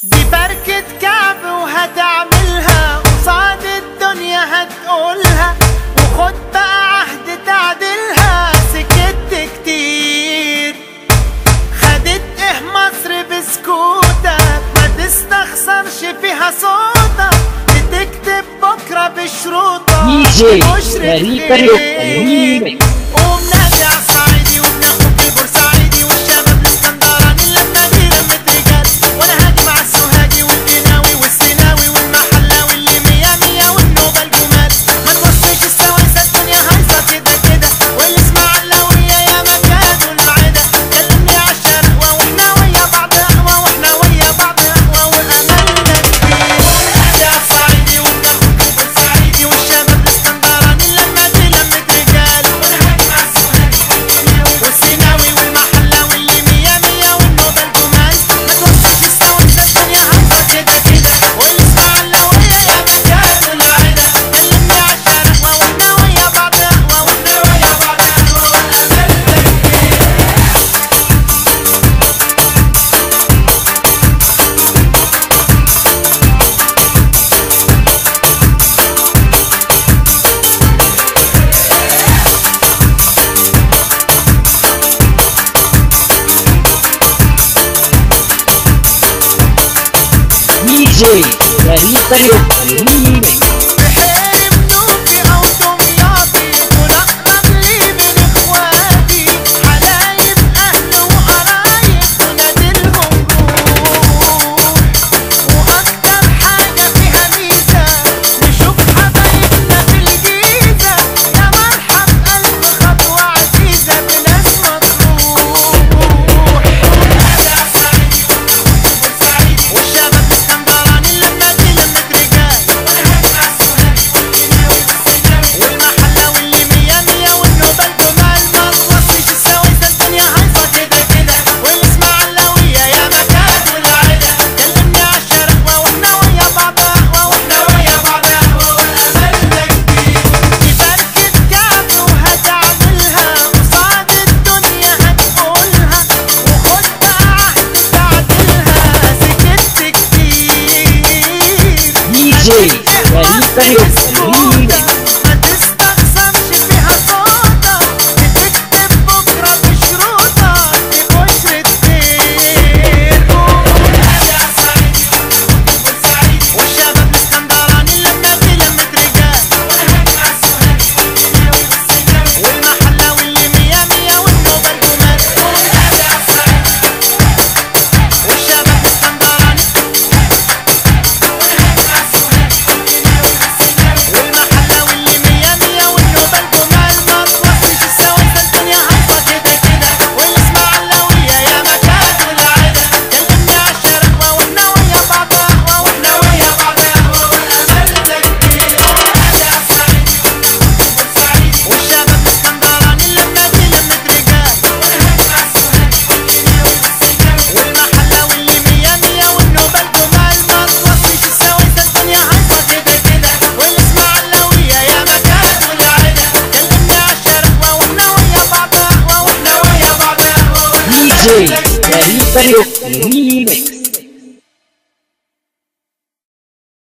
دي بركة كعب وهتعملها قصاد الدنيا هتقولها وخد بقى عهد تعدلها سكت كتير خدت ايه مصر بسكوتك ما تستخسرش فيها صوتك بتكتب بكرة بشروطك دي جي مشرف فريق فريق ليه؟ ريميكس. ومنادي على الصعيدي وابن اخوك البورسعيدي والشباب الاسكندراني اللمه دي لمه رجال وانا هاجي مع السوهاجي والقناوي والسيناوي والمحلاوي اللي مية مية والنوبه الجمال ما توصيش السويسه الدنيا هايصه كده كده والاسماعيلاويه يا مكان والعدا كلمني على الشرقوه واحنا ويا بعض قهوه واحنا ويا بعض قهوه واملنا كبير منادي على الصعيدي وابن اخوك البورسعيدي والشباب الاسكندراني اللمه دي لمه رجال وانا هاجي مع السوهاجي والسيناوي والمحلاوي اللي مية مية والنوبة الجمال ما توصيش السويسة الدنيا هايصة كده كده والاسماعيلاوية يا مكان والعدا كلمني على الشرقوة واحنا ويا بعض قهوة واحنا ويا بعض قهوة وأملنا كبير دي جي فريق فريق ريميكس. بحيري بنوبي أو دمياطي دول أقرب لي من إخواتي حلايب أهل وقرايب ونادلهم روح وأكتر حاجة فيها ميزة نشوف حبايبنا في الجيزة يا مرحب ألف خطوة عزيزة بناس مطروح والشباب الاسكندراني اللمة دي لمة رجال والمحلاوي اللي مية مية والنوبة الجمال ما توصيش السويسة الدنيا هايصة كده كده والاسماعيلاوية يا مكان والعدا كلمني على الشرقوة واحنا ويا بعض قهوة واحنا ويا بعض قهوة وأملنا كبير دي بركة كعب وهتعملها قصاد الدنيا هتقولها وخد بقى عهد تعدلها سكت كتير دي جي فريق فريق ريميكس. ما تستخسرش فيها صوتك بتكتب بكرة بشروطك دي بشرة خير والشباب الاسكندراني اللمة دي لمة رجال والمحلاوي اللي مية مية والنوبة الجمال والشباب الاسكندراني والمحلاوي اللي مية مية والنوبة الجمال ما توصيش السويسة الدنيا هايصة كده كده والاسماعيلاوية يا مكان والعدا كلمني على الشرقوة واحنا ويا بعض قهوة واحنا ويا بعض قهوة وأملنا كبير والشباب الاسكندراني اللمة دي لمة رجال والمحلاوي اللي مية مية والنوبة الجمال ما توصيش السويسة الدنيا هايصة كده كده والاسماعيلاوية يا مكان والعدا كلمني على الشرقوة واحنا ويا بعض قهوة واحنا ويا بعض قهوة دي جي فريق فريق ريميكس.